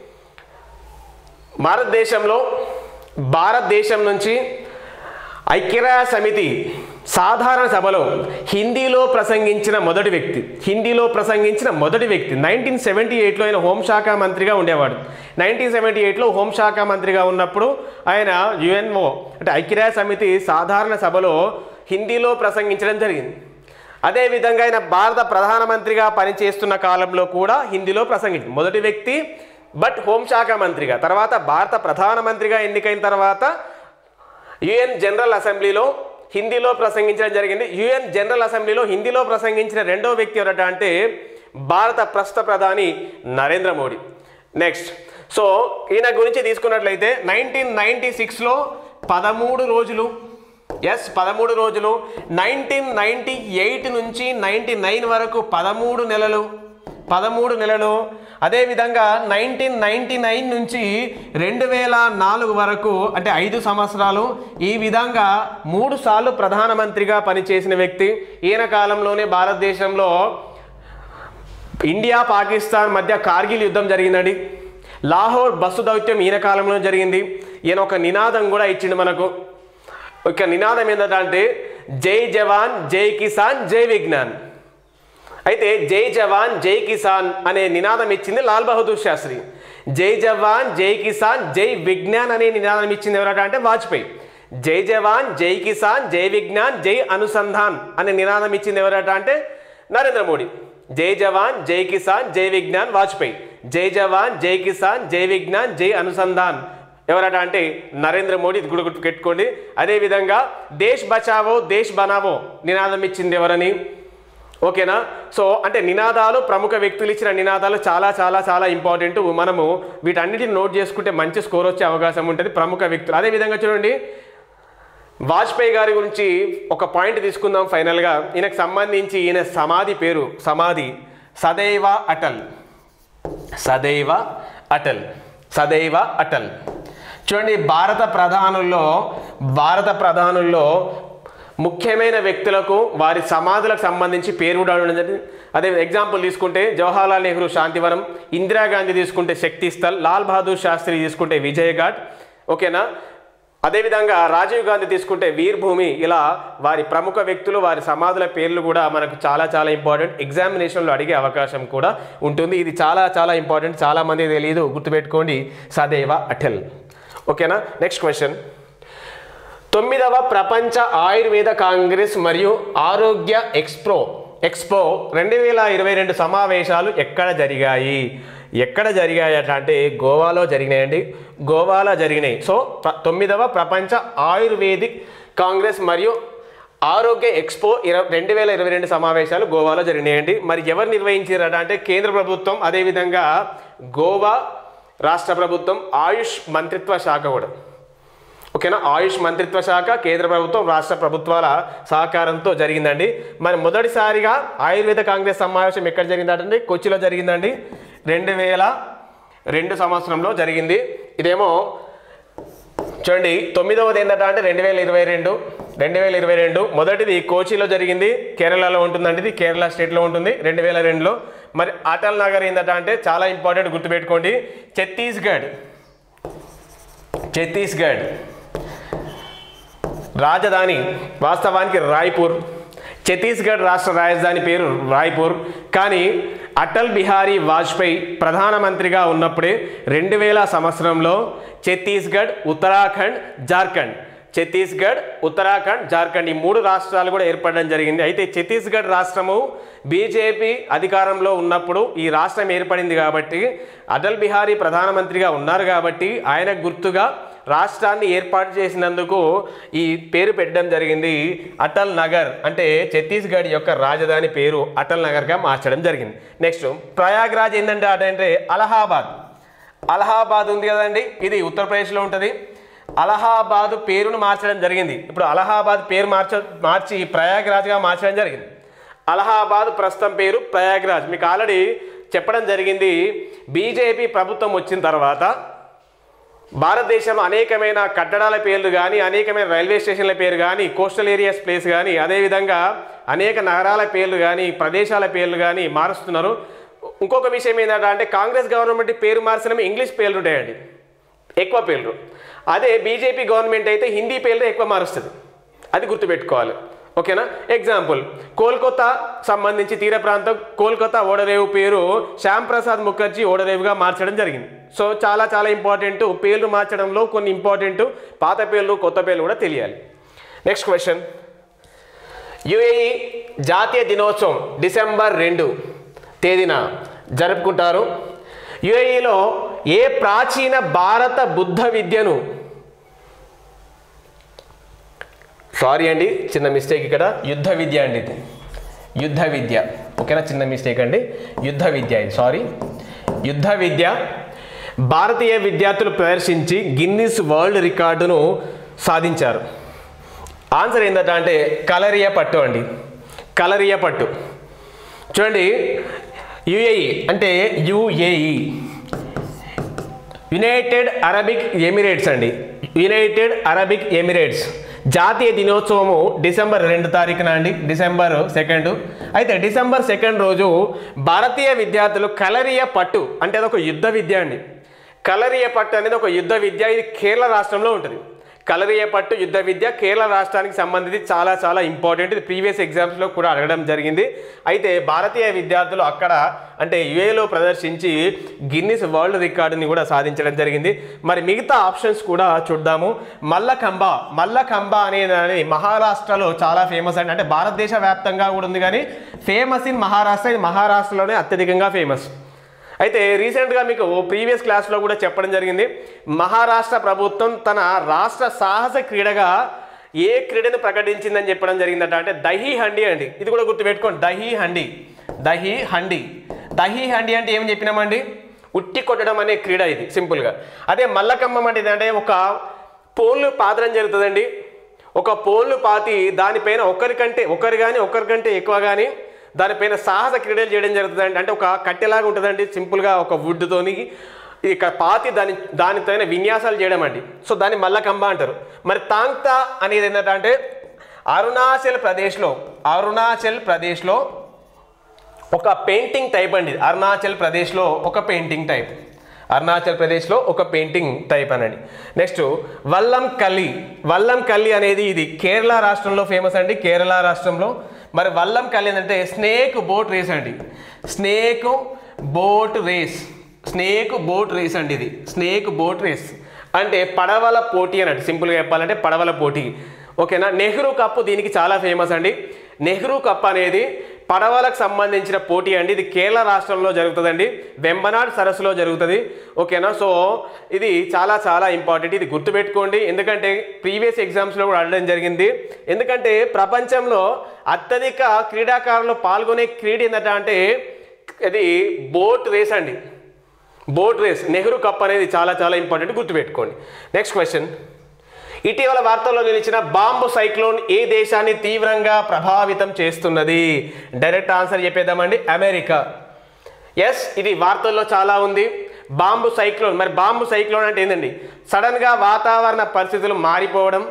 భారతదేశంలో భారతదేశం నుంచి ఐక్యరాజ్య సమితి సాధారణ సభలో హిందీలో ప్రసంగించిన మొదటి వ్యక్తి హిందీలో ప్రసంగించిన మొదటి వ్యక్తి నైన్టీన్ సెవెంటీ ఎయిట్లో ఆయన హోంశాఖ మంత్రిగా ఉండేవాడు నైన్టీన్ సెవెంటీ ఎయిట్లో హోంశాఖ మంత్రిగా ఉన్నప్పుడు ఆయన యుఎన్ఓ అంటే ఐక్యరాజ్య సమితి సాధారణ సభలో హిందీలో ప్రసంగించడం జరిగింది అదేవిధంగా ఆయన భారత ప్రధానమంత్రిగా పనిచేస్తున్న కాలంలో కూడా హిందీలో ప్రసంగించింది మొదటి వ్యక్తి బట్ హోంశాఖ మంత్రిగా తర్వాత భారత ప్రధానమంత్రిగా ఎన్నికైన తర్వాత యుఎన్ జనరల్ అసెంబ్లీలో హిందీలో ప్రసంగించడం జరిగింది యుఎన్ జనరల్ అసెంబ్లీలో హిందీలో ప్రసంగించిన రెండో వ్యక్తి ఎవరట అంటే భారత ప్రస్తుత ప్రధాని నరేంద్ర మోడీ నెక్స్ట్ సో ఈయన గురించి తీసుకున్నట్లయితే నైన్టీన్ నైన్టీ సిక్స్లో పదమూడు రోజులు ఎస్ పదమూడు రోజులు నైన్టీన్ నైన్టీ ఎయిట్ నుంచి నైన్టీ నైన్ వరకు పదమూడు నెలలు పదమూడు నెలలు అదేవిధంగా నైన్టీన్ నైన్టీ నైన్ నుంచి రెండు వేల నాలుగు వరకు అంటే ఐదు సంవత్సరాలు ఈ విధంగా మూడు సార్లు ప్రధానమంత్రిగా పనిచేసిన వ్యక్తి ఈయన కాలంలోనే భారతదేశంలో ఇండియా పాకిస్తాన్ మధ్య కార్గిల్ యుద్ధం జరిగిందండి లాహోర్ బస్సు దౌత్యం ఈయన కాలంలో జరిగింది ఈయన ఒక నినాదం కూడా ఇచ్చిండు మనకు ఒక నినాదం ఏంటంటే జై జవాన్ జై కిసాన్ జై విజ్ఞాన్ అయితే జై జవాన్ జై కిసాన్ అనే నినాదం ఇచ్చింది లాల్ బహదూర్ శాస్త్రి జై జవాన్ జై కిసాన్ జై విజ్ఞాన్ అనే నినాదం ఇచ్చింది ఎవరట అంటే వాజ్పేయి జై జవాన్ జై కిసాన్ జై విజ్ఞాన్ జై అనుసంధాన్ అనే నినాదం ఇచ్చింది ఎవరట అంటే నరేంద్ర మోడీ జై జవాన్ జై కిసాన్ జై విజ్ఞాన్ వాజ్పేయి జై జవాన్ జై కిసాన్ జై విజ్ఞాన్ జై అనుసంధాన్ ఎవరట అంటే నరేంద్ర మోడీ ఇది కూడా గుర్తు పెట్టుకోండి అదేవిధంగా దేశ్ బచావో దేశ్ బనావో నినాదం ఇచ్చింది ఎవరని ఓకేనా సో అంటే నినాదాలు ప్రముఖ వ్యక్తులు ఇచ్చిన నినాదాలు చాలా చాలా చాలా ఇంపార్టెంట్ మనము వీటన్నిటిని నోట్ చేసుకుంటే మంచి స్కోర్ వచ్చే అవకాశం ఉంటుంది ప్రముఖ వ్యక్తులు అదేవిధంగా చూడండి వాజ్పేయి గారి గురించి ఒక పాయింట్ తీసుకుందాం ఫైనల్గా ఈయనకు సంబంధించి ఈయన సమాధి పేరు సమాధి సదైవ అటల్ సదైవ అటల్ సదైవ అటల్ చూడండి భారత ప్రధానుల్లో భారత ప్రధానుల్లో ముఖ్యమైన వ్యక్తులకు వారి సమాధులకు సంబంధించి పేరు కూడా ఉండడం జరిగింది అదే ఎగ్జాంపుల్ తీసుకుంటే జవహర్లాల్ నెహ్రూ శాంతివనం ఇందిరాగాంధీ తీసుకుంటే శక్తి స్థల్ లాల్ బహదూర్ శాస్త్రి తీసుకుంటే విజయ్ ఘాట్ ఓకేనా అదేవిధంగా రాజీవ్ గాంధీ తీసుకుంటే వీర్ భూమి ఇలా వారి ప్రముఖ వ్యక్తులు వారి సమాధుల పేర్లు కూడా మనకు చాలా చాలా ఇంపార్టెంట్ ఎగ్జామినేషన్లో అడిగే అవకాశం కూడా ఉంటుంది ఇది చాలా చాలా ఇంపార్టెంట్ చాలా మంది తెలియదు గుర్తుపెట్టుకోండి సదేవ అటల్ ఓకేనా నెక్స్ట్ క్వశ్చన్ తొమ్మిదవ ప్రపంచ ఆయుర్వేద కాంగ్రెస్ మరియు ఆరోగ్య ఎక్స్ప్రో ఎక్స్పో రెండు వేల ఇరవై రెండు సమావేశాలు ఎక్కడ జరిగాయి ఎక్కడ జరిగాయట అంటే గోవాలో జరిగినాయండి గోవాలో జరిగినాయి సో ప్ర- తొమ్మిదవ ప్రపంచ ఆయుర్వేదిక్ కాంగ్రెస్ మరియు ఆరోగ్య ఎక్స్పో ఇరవై రెండు వేల ఇరవై రెండు సమావేశాలు గోవాలో జరిగినాయండి మరి ఎవరు నిర్వహించారట అంటే కేంద్ర ప్రభుత్వం అదేవిధంగా గోవా రాష్ట్ర ప్రభుత్వం ఆయుష్ మంత్రిత్వ శాఖ కూడా ఓకేనా ఆయుష్ మంత్రిత్వ శాఖ కేంద్ర ప్రభుత్వం రాష్ట్ర ప్రభుత్వాల సహకారంతో జరిగిందండి మరి మొదటిసారిగా ఆయుర్వేద కాంగ్రెస్ సమావేశం ఎక్కడ జరిగిందంటే కొచ్చిలో జరిగిందండి రెండు వేల రెండు సంవత్సరంలో జరిగింది ఇదేమో చూడండి తొమ్మిదవది ఏంటంటే అంటే రెండు వేల ఇరవై రెండు రెండు వేల ఇరవై రెండు మొదటిది కోచిలో జరిగింది కేరళలో ఉంటుందండి ఇది కేరళ స్టేట్లో ఉంటుంది రెండు వేల రెండులో మరి అటల్ నగర్ ఏంటంటే అంటే చాలా ఇంపార్టెంట్ గుర్తుపెట్టుకోండి ఛత్తీస్గఢ్ ఛత్తీస్గఢ్ రాజధాని వాస్తవానికి రాయ్పూర్ ఛత్తీస్గఢ్ రాష్ట్ర రాజధాని పేరు రాయ్పూర్ కానీ అటల్ బిహారీ వాజ్పేయి ప్రధానమంత్రిగా ఉన్నప్పుడే రెండు వేల సంవత్సరంలో ఛత్తీస్గఢ్ ఉత్తరాఖండ్ జార్ఖండ్ ఛత్తీస్గఢ్ ఉత్తరాఖండ్ జార్ఖండ్ ఈ మూడు రాష్ట్రాలు కూడా ఏర్పడడం జరిగింది అయితే ఛత్తీస్గఢ్ రాష్ట్రము బీజేపీ అధికారంలో ఉన్నప్పుడు ఈ రాష్ట్రం ఏర్పడింది కాబట్టి అటల్ బిహారీ ప్రధానమంత్రిగా ఉన్నారు కాబట్టి ఆయన గుర్తుగా రాష్ట్రాన్ని ఏర్పాటు చేసినందుకు ఈ పేరు పెట్టడం జరిగింది అటల్ నగర్ అంటే ఛత్తీస్గఢ్ యొక్క రాజధాని పేరు అటల్ నగర్గా మార్చడం జరిగింది నెక్స్ట్ ప్రయాగ్రాజ్ ఏంటంటే అటంటే అలహాబాద్ అలహాబాద్ ఉంది కదండి ఇది ఉత్తరప్రదేశ్లో ఉంటుంది అలహాబాద్ పేరును మార్చడం జరిగింది ఇప్పుడు అలహాబాద్ పేరు మార్చ మార్చి ప్రయాగ్రాజ్గా మార్చడం జరిగింది అలహాబాద్ ప్రస్తుతం పేరు ప్రయాగ్రాజ్ మీకు ఆల్రెడీ చెప్పడం జరిగింది బీజేపీ ప్రభుత్వం వచ్చిన తర్వాత భారతదేశంలో అనేకమైన కట్టడాల పేర్లు కానీ అనేకమైన రైల్వే స్టేషన్ల పేరు కానీ కోస్టల్ ఏరియాస్ ప్లేస్ కానీ అదేవిధంగా అనేక నగరాల పేర్లు కానీ ప్రదేశాల పేర్లు కానీ మారుస్తున్నారు ఇంకొక విషయం ఏంటంటే అంటే కాంగ్రెస్ గవర్నమెంట్ పేరు మార్చడం ఇంగ్లీష్ పేర్లు ఉంటాయండి ఎక్కువ పేర్లు అదే బీజేపీ గవర్నమెంట్ అయితే హిందీ పేర్లు ఎక్కువ మారుస్తుంది అది గుర్తుపెట్టుకోవాలి ఓకేనా ఎగ్జాంపుల్ కోల్కతా సంబంధించి తీర ప్రాంతం కోల్కతా ఓడరేవు పేరు శ్యామ్ ప్రసాద్ ముఖర్జీ ఓడరేవుగా మార్చడం జరిగింది సో చాలా చాలా ఇంపార్టెంట్ పేర్లు మార్చడంలో కొన్ని ఇంపార్టెంట్ పాత పేర్లు కొత్త పేర్లు కూడా తెలియాలి నెక్స్ట్ క్వశ్చన్ యుఏఈ జాతీయ దినోత్సవం డిసెంబర్ రెండు తేదీన జరుపుకుంటారు యుఏఈలో ఏ ప్రాచీన భారత బుద్ధ విద్యను సారీ అండి చిన్న మిస్టేక్ ఇక్కడ యుద్ధ విద్య అండి ఇది యుద్ధ విద్య ఓకేనా చిన్న మిస్టేక్ అండి యుద్ధ విద్య ఇది సారీ యుద్ధ విద్య భారతీయ విద్యార్థులు ప్రదర్శించి గిన్నిస్ వరల్డ్ రికార్డును సాధించారు ఆన్సర్ ఏంటంటే అంటే కలరియ పట్టు అండి కలరియ పట్టు చూడండి యుఏఈ అంటే యుఏఈ యునైటెడ్ అరబిక్ ఎమిరేట్స్ అండి యునైటెడ్ అరబిక్ ఎమిరేట్స్ జాతీయ దినోత్సవము డిసెంబర్ రెండు తారీఖున అండి డిసెంబర్ సెకండ్ అయితే డిసెంబర్ సెకండ్ రోజు భారతీయ విద్యార్థులు కలరియ పట్టు అంటే అది ఒక యుద్ధ విద్య అండి కలరియ పట్టు అనేది ఒక యుద్ధ విద్య ఇది కేరళ రాష్ట్రంలో ఉంటుంది కలరియ పట్టు యుద్ధ విద్య కేరళ రాష్ట్రానికి సంబంధించి చాలా చాలా ఇంపార్టెంట్ ఇది ప్రీవియస్ ఎగ్జామ్స్లో కూడా అడగడం జరిగింది అయితే భారతీయ విద్యార్థులు అక్కడ అంటే యుఏలో ప్రదర్శించి గిన్నిస్ వరల్డ్ రికార్డుని కూడా సాధించడం జరిగింది మరి మిగతా ఆప్షన్స్ కూడా చూద్దాము మల్లకంబ మల్లకంబ అనేది అనేది మహారాష్ట్రలో చాలా ఫేమస్ అండి అంటే భారతదేశ వ్యాప్తంగా కూడా ఉంది కానీ ఫేమస్ ఇన్ మహారాష్ట్ర ఇది మహారాష్ట్రలోనే అత్యధికంగా ఫేమస్ అయితే రీసెంట్గా మీకు ప్రీవియస్ క్లాస్లో కూడా చెప్పడం జరిగింది మహారాష్ట్ర ప్రభుత్వం తన రాష్ట్ర సాహస క్రీడగా ఏ క్రీడను ప్రకటించిందని చెప్పడం జరిగిందట అంటే దహీ హండి అండి ఇది కూడా గుర్తుపెట్టుకోండి దహీ హండి దహీ హండి దహీ హండి అంటే ఏమని చెప్పినామండి ఉట్టి కొట్టడం అనే క్రీడ ఇది సింపుల్గా అదే మల్లకమ్మం అంటే ఏంటంటే ఒక పోల్ను పాతడం జరుగుతుందండి ఒక పోల్ను పాతి దానిపైన ఒకరికంటే ఒకరు కానీ ఒకరికంటే ఎక్కువ కానీ దానిపైన సాహస క్రీడలు చేయడం జరుగుతుందండి అంటే ఒక కట్టెలాగా ఉంటుందండి సింపుల్గా ఒక వుడ్తోని ఇక పాతి దాని దానిపైన విన్యాసాలు చేయడం అండి సో దాన్ని మల్లకంబ అంటారు మరి తాంగ్తా అనేది ఏంటంటే అరుణాచల్ ప్రదేశ్లో అరుణాచల్ ప్రదేశ్లో ఒక పెయింటింగ్ టైప్ అండి ఇది. అరుణాచల్ ప్రదేశ్లో ఒక పెయింటింగ్ టైప్ అరుణాచల్ ప్రదేశ్లో ఒక పెయింటింగ్ టైప్ అనండి నెక్స్ట్ వల్లం కల్లి వల్లం కల్లి అనేది ఇది కేరళ రాష్ట్రంలో ఫేమస్ అండి కేరళ రాష్ట్రంలో మరి వల్లం కల్లి ఏంటంటే స్నేక్ బోట్ రేస్ అండి snake boat race snake boat race అండి ఇది స్నేక్ బోట్ రేస్ అంటే పడవల పోటీ అన్నట్టు సింపుల్గా చెప్పాలంటే పడవల పోటీ ఓకేనా నెహ్రూ కప్ దీనికి చాలా ఫేమస్ అండి నెహ్రూ కప్ అనేది పడవలకు సంబంధించిన పోటీ అండి ఇది కేరళ రాష్ట్రంలో జరుగుతుందండి వెంబనాడ్ సరస్సులో జరుగుతుంది ఓకేనా సో ఇది చాలా చాలా ఇంపార్టెంట్ ఇది గుర్తుపెట్టుకోండి ఎందుకంటే ప్రీవియస్ ఎగ్జామ్స్లో కూడా అడగడం జరిగింది ఎందుకంటే ప్రపంచంలో అత్యధిక క్రీడాకారులు పాల్గొనే క్రీడ ఏంటంటే అంటే ఇది బోట్ రేస్ అండి బోట్ రేస్ నెహ్రూ కప్ అనేది చాలా చాలా ఇంపార్టెంట్ గుర్తుపెట్టుకోండి నెక్స్ట్ క్వశ్చన్ ఇటీవల వార్తల్లో నిలిచిన బాంబు సైక్లోన్ ఏ దేశాన్ని తీవ్రంగా ప్రభావితం చేస్తున్నది డైరెక్ట్ ఆన్సర్ చెప్పేద్దామండి అమెరికా ఎస్ ఇది వార్తల్లో చాలా ఉంది బాంబు సైక్లోన్ మరి బాంబు సైక్లోన్ అంటే ఏంటండి సడన్గా వాతావరణ పరిస్థితులు మారిపోవడం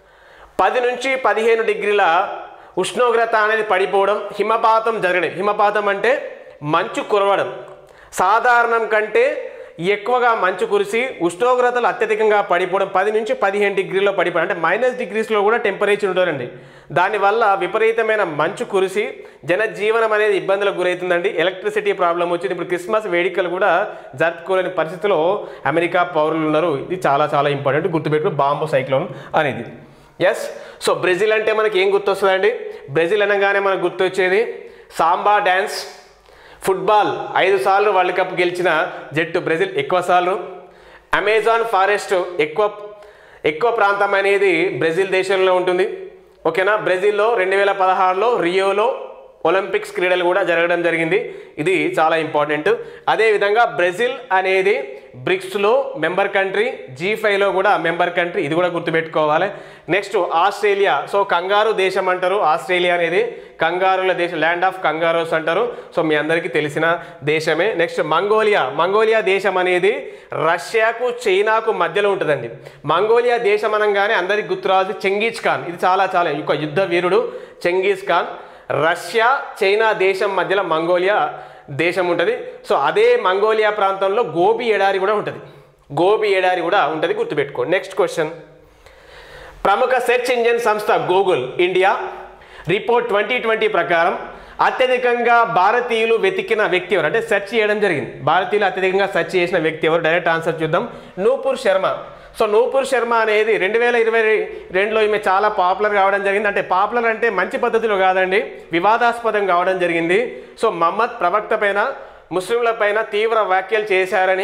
పది నుంచి పదిహేను డిగ్రీల ఉష్ణోగ్రత అనేది పడిపోవడం హిమపాతం జరగడం హిమపాతం అంటే మంచు కురవడం సాధారణం కంటే ఎక్కువగా మంచు కురిసి ఉష్ణోగ్రతలు అత్యధికంగా పడిపోవడం పది నుంచి పదిహేను డిగ్రీలో పడిపోవడం అంటే మైనస్ డిగ్రీస్లో కూడా టెంపరేచర్ ఉంటుందండి దానివల్ల విపరీతమైన మంచు కురిసి జనజీవనం అనేది ఇబ్బందులకు గురవుతుందండి ఎలక్ట్రిసిటీ ప్రాబ్లం వచ్చింది ఇప్పుడు క్రిస్మస్ వేడుకలు కూడా జరుపుకోలేని పరిస్థితిలో అమెరికా పౌరులు ఉన్నారు ఇది చాలా చాలా ఇంపార్టెంట్ గుర్తుపెట్టు బాంబో సైక్లోన్ అనేది ఎస్ సో బ్రెజిల్ అంటే మనకి ఏం గుర్తొస్తుందండి బ్రెజిల్ అనగానే మనకు గుర్తొచ్చేది సాంబా డ్యాన్స్ ఫుట్బాల్ ఐదు సార్లు వరల్డ్ కప్ గెలిచిన జట్టు బ్రెజిల్ ఎక్కువ సార్లు అమెజాన్ ఫారెస్ట్ ఎక్కువ ఎక్కువ ప్రాంతం అనేది బ్రెజిల్ దేశంలో ఉంటుంది ఓకేనా బ్రెజిల్లో రెండు వేల పదహారులో రియోలో ఒలింపిక్స్ క్రీడలు కూడా జరగడం జరిగింది ఇది చాలా ఇంపార్టెంట్ అదేవిధంగా బ్రెజిల్ అనేది బ్రిక్స్లో మెంబర్ కంట్రీ జీ ఫైవ్లో కూడా మెంబర్ కంట్రీ ఇది కూడా గుర్తుపెట్టుకోవాలి నెక్స్ట్ ఆస్ట్రేలియా సో కంగారు దేశం అంటారు ఆస్ట్రేలియా అనేది కంగారుల దేశం ల్యాండ్ ఆఫ్ కంగారోస్ అంటారు సో మీ అందరికీ తెలిసిన దేశమే నెక్స్ట్ మంగోలియా మంగోలియా దేశం అనేది రష్యాకు చైనాకు మధ్యలో ఉంటుందండి మంగోలియా దేశం అనగానే అందరికి గుర్తురావాల్సి చెంగీజ్ ఖాన్ ఇది చాలా చాలా ఒక యుద్ధ వీరుడు చెంగీజ్ ఖాన్ రష్యా చైనా దేశం మధ్యలో మంగోలియా దేశం ఉంటుంది సో అదే మంగోలియా ప్రాంతంలో గోబీ ఎడారి కూడా ఉంటుంది గోబీ ఎడారి కూడా ఉంటుంది గుర్తుపెట్టుకోండి నెక్స్ట్ క్వశ్చన్ ప్రముఖ సెర్చ్ ఇంజిన్ సంస్థ Google India report twenty twenty ప్రకారం అత్యధికంగా భారతీయులు వెతికిన వ్యక్తి ఎవరు అంటే సెర్చ్ చేయడం జరిగింది భారతీయులు అత్యధికంగా సెర్చ్ చేసిన వ్యక్తి ఎవరు డైరెక్ట్ ఆన్సర్ చూద్దాం నూపూర్ శర్మ సో నూపూర్ శర్మ అనేది రెండు వేల ఇరవై రెండులో ఈమె చాలా పాపులర్ కావడం జరిగింది అంటే పాపులర్ అంటే మంచి పద్ధతిలో కాదండి వివాదాస్పదం కావడం జరిగింది సో మహమ్మద్ ప్రవక్త పైన ముస్లింల పైన తీవ్ర వ్యాఖ్యలు చేశారని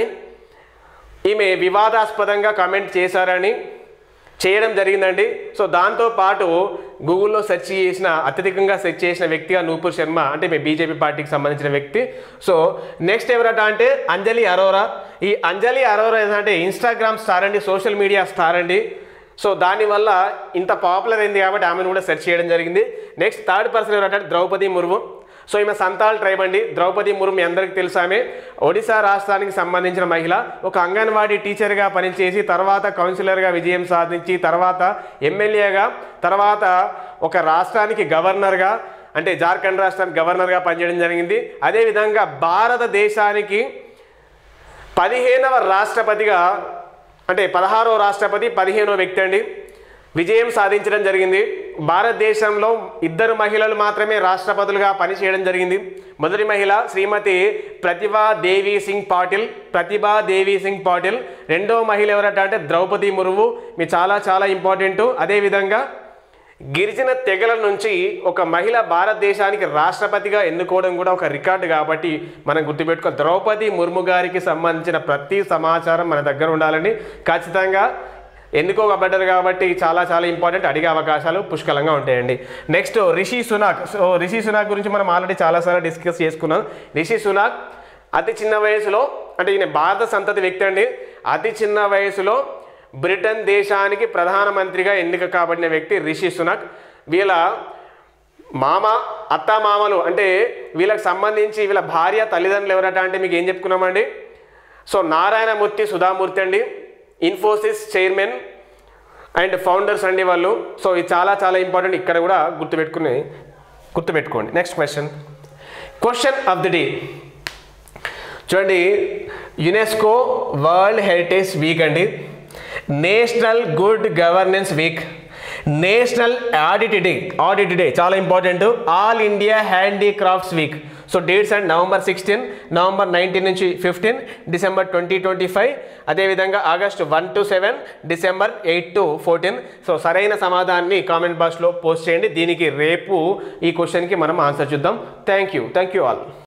ఈమె వివాదాస్పదంగా కామెంట్ చేశారని చేయడం జరిగిందండి సో దాంతో పాటు గూగుల్లో సెర్చ్ చేసిన అత్యధికంగా సెర్చ్ చేసిన వ్యక్తిగా నూపూర్ శర్మ అంటే మీ బీజేపీ పార్టీకి సంబంధించిన వ్యక్తి సో నెక్స్ట్ ఎవరట అంటే అంజలి అరోరా ఈ అంజలి అరోరా ఏంటంటే ఇన్స్టాగ్రామ్ స్టార్ అండి సోషల్ మీడియా స్టార్ అండి సో దానివల్ల ఇంత పాపులర్ అయింది కాబట్టి ఆమెను కూడా సెర్చ్ చేయడం జరిగింది నెక్స్ట్ థర్డ్ పర్సన్ ఎవరంటే ద్రౌపది ముర్ము సో ఈమె సంతాల్ ట్రైబ్ అండి ద్రౌపది ముర్ము మీ అందరికీ తెలుసు ఆమె ఒడిశా రాష్ట్రానికి సంబంధించిన మహిళ ఒక అంగన్వాడీ టీచర్గా పనిచేసి తర్వాత కౌన్సిలర్గా విజయం సాధించి తర్వాత ఎమ్మెల్యేగా తర్వాత ఒక రాష్ట్రానికి గవర్నర్గా అంటే జార్ఖండ్ రాష్ట్రానికి గవర్నర్గా పనిచేయడం జరిగింది అదేవిధంగా భారతదేశానికి పదిహేనవ రాష్ట్రపతిగా అంటే పదహారో రాష్ట్రపతి పదిహేనో వ్యక్తి అండి విజయం సాధించడం జరిగింది భారతదేశంలో ఇద్దరు మహిళలు మాత్రమే రాష్ట్రపతులుగా పనిచేయడం జరిగింది మొదటి మహిళ శ్రీమతి ప్రతిభా దేవి సింగ్ పాటిల్ ప్రతిభా దేవి సింగ్ పాటిల్ రెండో మహిళ ఎవరట అంటే ద్రౌపది ముర్ము మీ చాలా చాలా ఇంపార్టెంట్ అదేవిధంగా గిరిజన తెగల నుంచి ఒక మహిళ భారతదేశానికి రాష్ట్రపతిగా ఎన్నుకోవడం కూడా ఒక రికార్డు కాబట్టి మనం గుర్తుపెట్టుకో ద్రౌపది ముర్ము గారికి సంబంధించిన ప్రతి సమాచారం మన దగ్గర ఉండాలని ఖచ్చితంగా ఎన్నుకోబడ్డారు కాబట్టి చాలా చాలా ఇంపార్టెంట్ అడిగే అవకాశాలు పుష్కలంగా ఉంటాయండి నెక్స్ట్ రిషి సునాక్ సో రిషి సునాక్ గురించి మనం ఆల్రెడీ చాలాసార్లు డిస్కస్ చేసుకున్నాం రిషి సునాక్ అతి చిన్న వయసులో అంటే ఈయన భారత సంతతి వ్యక్తి అండి అతి చిన్న వయసులో బ్రిటన్ దేశానికి ప్రధానమంత్రిగా ఎన్నిక కాబడిన వ్యక్తి రిషి సునక్ వీళ్ళ మామ అత్త మామలు అంటే వీళ్ళకి సంబంధించి వీళ్ళ భార్య తల్లిదండ్రులు ఎవరట అంటే మీకు ఏం చెప్పుకున్నామండి సో నారాయణమూర్తి సుధామూర్తి అండి ఇన్ఫోసిస్ చైర్మన్ అండ్ ఫౌండర్స్ అండి వాళ్ళు సో ఇది చాలా చాలా ఇంపార్టెంట్ ఇక్కడ కూడా గుర్తుపెట్టుకుని గుర్తుపెట్టుకోండి next question question of the day చూడండి యునెస్కో వరల్డ్ హెరిటేజ్ వీక్ అండి national good governance week national audit day audit day చాలా important all India handicrafts week so dates and November sixteen November nineteen నుంచి fifteen December twenty twenty five అదేవిధంగా August one to seven December eight to fourteen so సరైన సమాధానాన్ని comment బాక్స్లో post చేయండి దీనికి రేపు ఈ క్వశ్చన్కి మనం ఆన్సర్ చూద్దాం thank you thank you all